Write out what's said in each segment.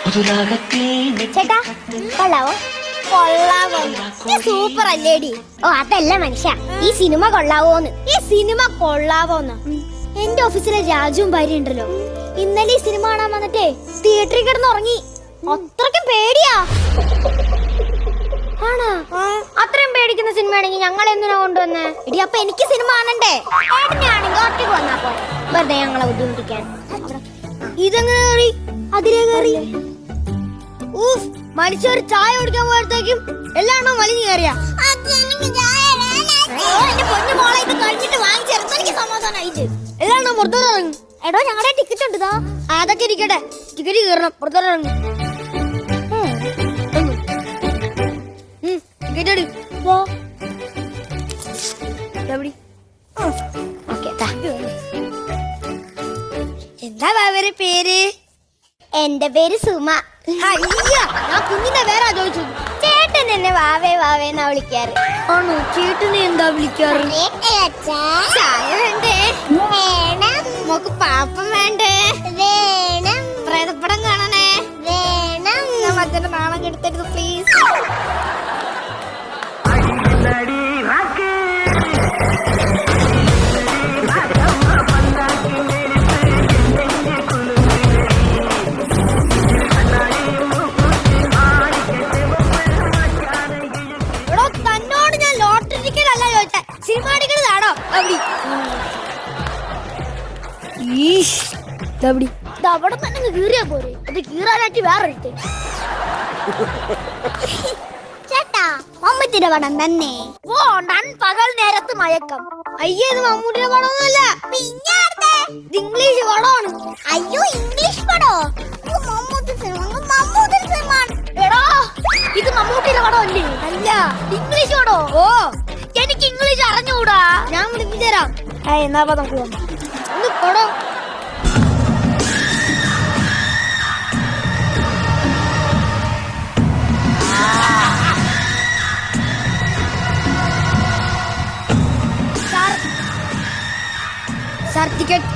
ചേട്ടാ കൊള്ളാവോ കൊള്ളാവോ സൂപ്പർ അല്ലേടി ഓ അതല്ല മനുഷ്യ ഈ സിനിമ കൊള്ളാവോന്ന് ഈ സിനിമ കൊള്ളാവോന്ന് എന്റെ ഓഫീസിലെ രാജുവും ഭാര്യ ഉണ്ടല്ലോ ഇന്നലെ ഈ സിനിമ കാണാൻ വന്നിട്ടേ തിയേറ്ററിൽ കിടന്ന് ഉറങ്ങി അത്രയ്ക്കും പേടിയാ ആണോ അത്രയും പേടിക്കുന്ന സിനിമയാണെങ്കിൽ ഞങ്ങൾ എന്തിനാ കൊണ്ടുവന്നേ എടി അപ്പൊ എനിക്ക് സിനിമ കാണണ്ടേ ഏട്ടനാണെങ്കിൽ ഒറ്റയ്ക്ക് വന്നാ പോലെ വെറുതെ ഞങ്ങളെ ബുദ്ധിമുട്ടിക്കാൻ ഇതെങ്ങനെ കയറി അതിലേ കയറി ഊഫ് മനുഷ്യർ ചായ കുടിക്കാൻ പോയപ്പോഴത്തേക്കും എല്ലാം വലിഞ്ഞു കയറിയ എന്റെ പൊന്നു മോളെ ഇത് കഴിഞ്ഞിട്ട് വാങ്ങിച്ചേർത്ത് എനിക്ക് സമാധാനായിട്ട് എല്ലാം പുറത്തോട്ട് ഇറങ്ങി എടോ ഞങ്ങളുടെ ടിക്കറ്റ് ഉണ്ട് ഇതാ. ആ, അതൊക്കെ ഇരിക്കട്ടെ ടിക്കറ്റ് കയറണം പുറത്തോട്ട് ഇറങ്ങി ടിക്കറ്റ് എടു പോ എവിടെ ഓക്കെ എന്താ ബാബയുടെ പേര് എന്റെ പേര് സുമ അയ്യ ഞാൻ കുഞ്ഞിന്റെ പേരാ ചോദിച്ചു ചേട്ടൻ എന്നെ വാവേ വാവേന്നാ വിളിക്കാറ് ആണോ ചേട്ടനെ എന്താ വിളിക്കാറ് ചായ വേണ്ടേ വേണം മോക്ക് പാപ്പം വേണ്ടേ വേണം പ്രേതപ്പടം കാണണേ വേണം ഞാൻ മറ്റൊരു നാണം കെടുത്തരുത് പ്ലീസ് എടോ തന്നോട് ഞാൻ ലോട്ടറി ടിക്കറ്റ് അല്ല ചോദിച്ചേ സിനിമ ടിക്കറ്റ് താടോ അവിടെ അവിടെ തന്നെ അങ്ങ് കീറിയാ പോരെ അത് കീറാനായിട്ട് വേറെ എടുത്ത് ചേട്ടാ മമ്മൂട്ടിയുടെ പടം തന്നെ ഓ നൻ പകൽ നേരത്ത് മയക്കം അയ്യോ ഇത് മമ്മൂട്ടിയുടെ പടമൊന്നുമല്ല പിന്നെ ഇത് ഇംഗ്ലീഷ് പടമാണ് അയ്യോ ഇംഗ്ലീഷ് പടോ മമ്മൂട്ടി സിനിമ മമ്മൂട്ടി സിനിമ എടോ ഇത് മമ്മൂട്ടിയുടെ പടമല്ലേ അല്ല ഇംഗ്ലീഷ് പടോ ഓ എനിക്ക് ഇംഗ്ലീഷ് അറിഞ്ഞുകൂടാ ഞാൻ വിളിപ്പിച്ചു തരാം എന്നാ നമുക്ക് പോവാം ഒന്ന് പടോ സാർ സാർ ടിക്കറ്റ്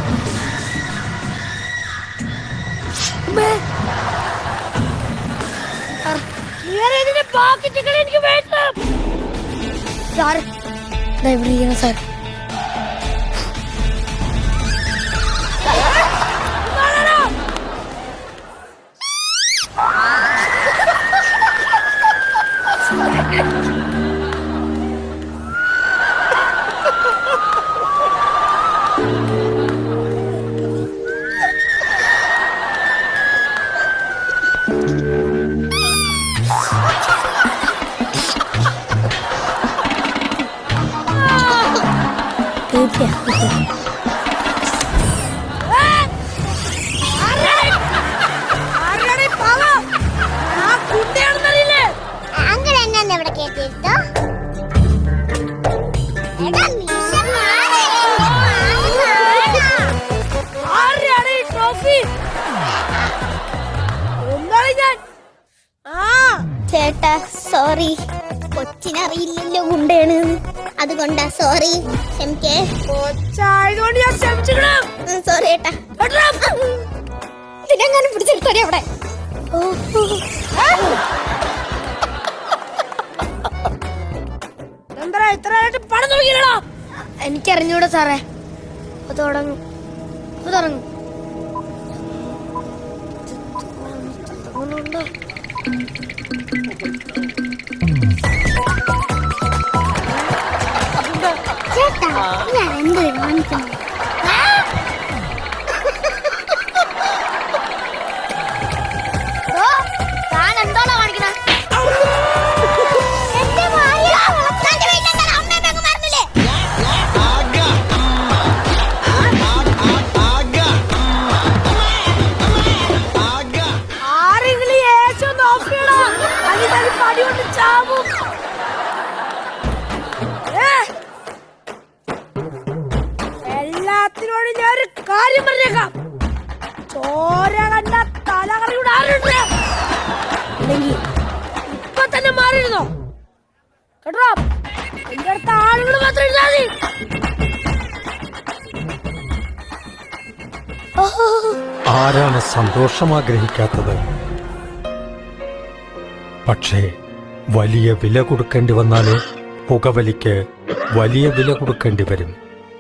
പാക്കറ്റുകൾ എനിക്ക് വേണം സാർ ദാ ഇവിടെ ഇരിക്കണം സാർ അങ്കിൾ എന്നെ ഇവിടെ കേട്ടിട്ടോ എടാ നിഷ മാറേ ചേട്ടാ സോറി കൊച്ചിനറിയില്ലല്ലോ ഗുണ്ടയാണ് അതുകൊണ്ടാ സോറി ക്ഷമിക്കേ കൊച്ചായതുകൊണ്ട് ഞാൻ ക്ഷമിച്ചിക്കണം സോറി ഏട്ടാ ഇതിനെങ്ങനെ പിടിച്ചെടുത്തേ അവിടെ എന്താ ഇത്രയായിട്ട് പണം തുടങ്ങിയില്ലടാ എനിക്കറിഞ്ഞൂടാ സാറേ അത് തുടങ്ങും അത് തുടങ്ങും തുടങ്ങുന്നുണ്ടോ ചേട്ടാ ഞാൻ എന്ത് കാണിക്കുന്നു താൻ എന്തോന്നാ കാണിക്കണേ എന്റെ ഭാര്യ തന്റെ വീട്ടിൽ അമ്മയെ പെങ്ങ മറന്നില്ലേ ആരെങ്കിലും ഏശം നോക്കിയടാ അല്ലെങ്കിൽ പടി കൊണ്ട് ചാവും ഏ! എല്ലാത്തിനോടും ഞാൻ ഒരു കാര്യം പറഞ്ഞേക്കാം ചോര കണ്ട തലകറിയുടെ ആരുണ്ട് അല്ലെങ്കിൽ ഇപ്പൊ തന്നെ മാറിയിരുന്നോ കേട്ടോ എന്റെ അടുത്ത ആളുകൾ മാത്രം ഇരുന്നാ മതി ആരാണ് സന്തോഷം ആഗ്രഹിക്കാത്തത് പക്ഷേ വലിയ വില കൊടുക്കേണ്ടി വന്നാലോ പുകവലിക്ക് വലിയ വില കൊടുക്കേണ്ടി വരും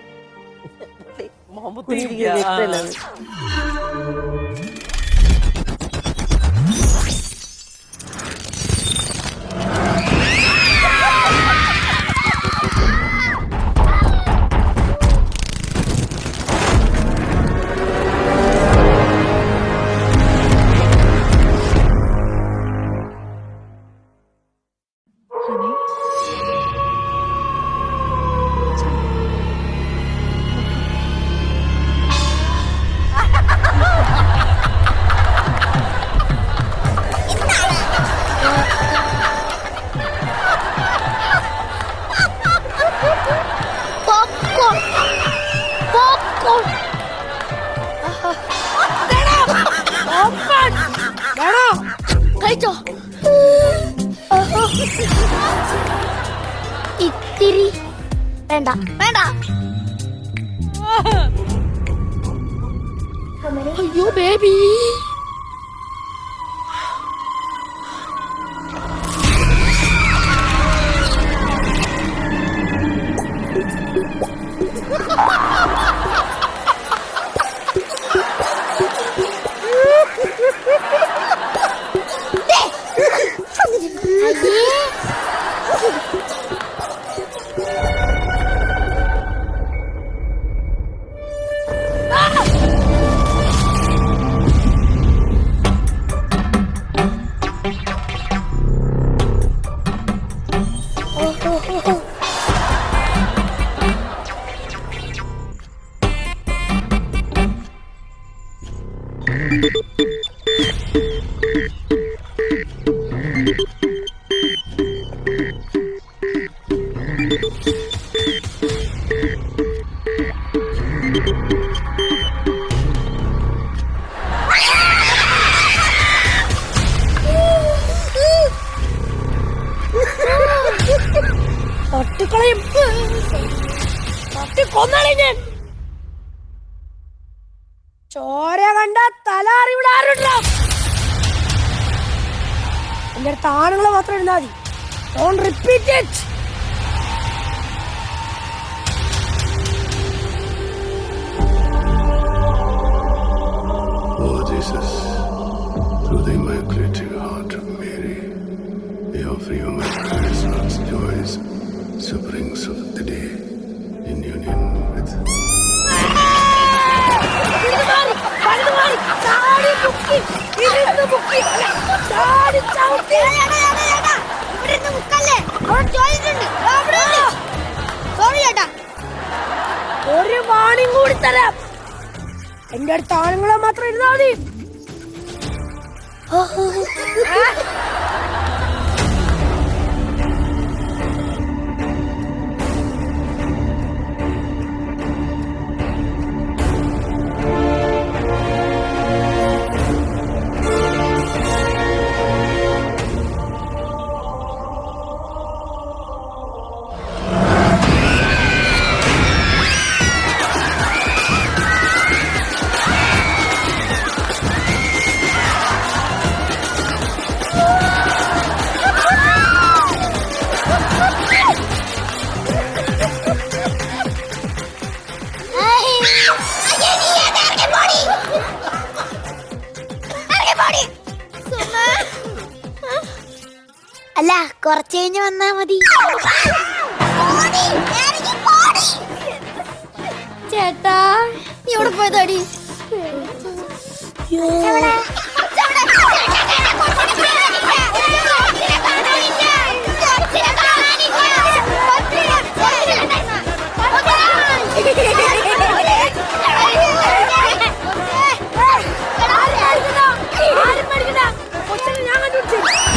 പോപ്കോൺ പോപ്കോൺ കഴിച്ചോ ഇത്തിരി വേണ്ട വേണ്ട അയ്യോ ബേബി തട്ടിക്കളയും തട്ടിക്കൊന്നാളെ ഞാൻ ചോര കണ്ട തല അറിവിടെ ആരുണ്ടോ എന്റെ അടുത്ത് ആണുങ്ങളെ മാത്രം ഇരുന്നാൽ മതി don't repeat it Lord Jesus, through the Immaculate Heart of Mary, we offer you my prayers, Lord's joys, sufferings of the day, in union with പണ്ട് മാറി ചാടി മുക്കി ഇരുന്ന് മുക്കി ചാടി ചവിട്ടി ഇവിടെ ഇരുന്ന് മുക്കല്ലേ അവിടെ ചോദിച്ചിട്ടുണ്ട് സോറി ചേട്ടാ ഒരു വാണിംഗ് കൂടി തരാം എന്റെ അടുത്ത് ആണുങ്ങളെ മാത്രം ഇരുന്നാൽ മതി അല്ല കുറച്ച് കഴിഞ്ഞ് വന്നാ മതി ചേട്ടാ നീ എവിടെ പോയതാടി ആരും പേടിക്കണ്ട. കൊച്ചിനെ ഞാൻ കണ്ടുപിടിച്ചു.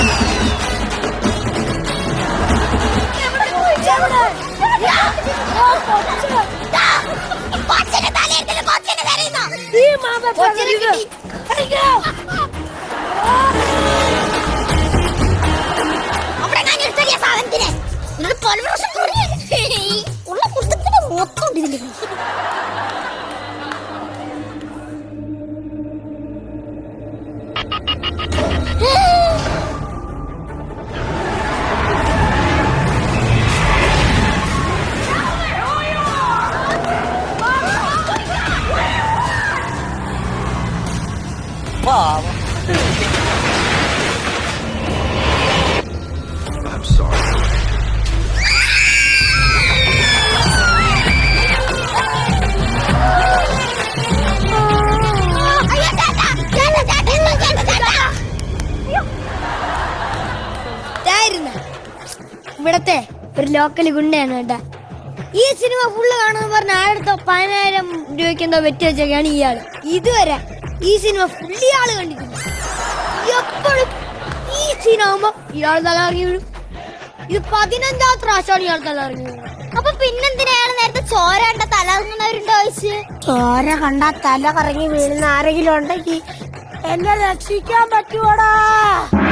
കൊച്ചെവിടെ? ഓ, കൊച്ച്. ഈ മാതാപിതാക്കൾ ഇത്. കഴിക്കോ? അവിടെ ഞാൻ എടുത്തറിയ സാധനത്തിനെ നിന്നോട് പല പ്രാവശ്യം പറഞ്ഞു. ഉള്ള കുട്ടത്തിന് മൊത്തം ഉണ്ട് ഇതിന്റെ കയ്യിൽ. I'm sorry. അയ്യോ, ചേട്ടാ, ചേട്ടാ, ചേട്ടാ, ചേട്ടാ, ചേട്ടാ. ഇതായിരുന്നു ഇവിടത്തെ ഒരു ലോക്കൽ ഗുണ്ടയാണ് കേട്ടാ ഈ സിനിമ ഫുള്ള് കാണുന്ന പറഞ്ഞ ആയിരത്തോ പതിനായിരം രൂപയ്ക്ക് എന്തോ വെറ്റി വെച്ചൊക്കെയാണ് ഇയാള് ഇതുവരെ ഈ സിനിമ ഫുള്ള് ഇയാള് കണ്ടിട്ടില്ല എപ്പോഴും ഈ സീൻ ആവുമ്പോ ഇയാൾ തല ഇറങ്ങി വീഴും ഇത് പതിനഞ്ചാം പ്രാവശ്യമാണ് ഇയാൾ തല ഇറങ്ങി വീഴുന്നത് അപ്പൊ പിന്നെന്തിനാ അയാള് നേരത്തെ ചോര കണ്ട തലർങ്ങുന്നവരുണ്ടോ ചോദിച്ച് ചോര കണ്ടാ തല കറങ്ങി വീഴുന്ന ആരെങ്കിലും ഉണ്ടെങ്കിൽ എന്നെ രക്ഷിക്കാൻ പറ്റുവാടാ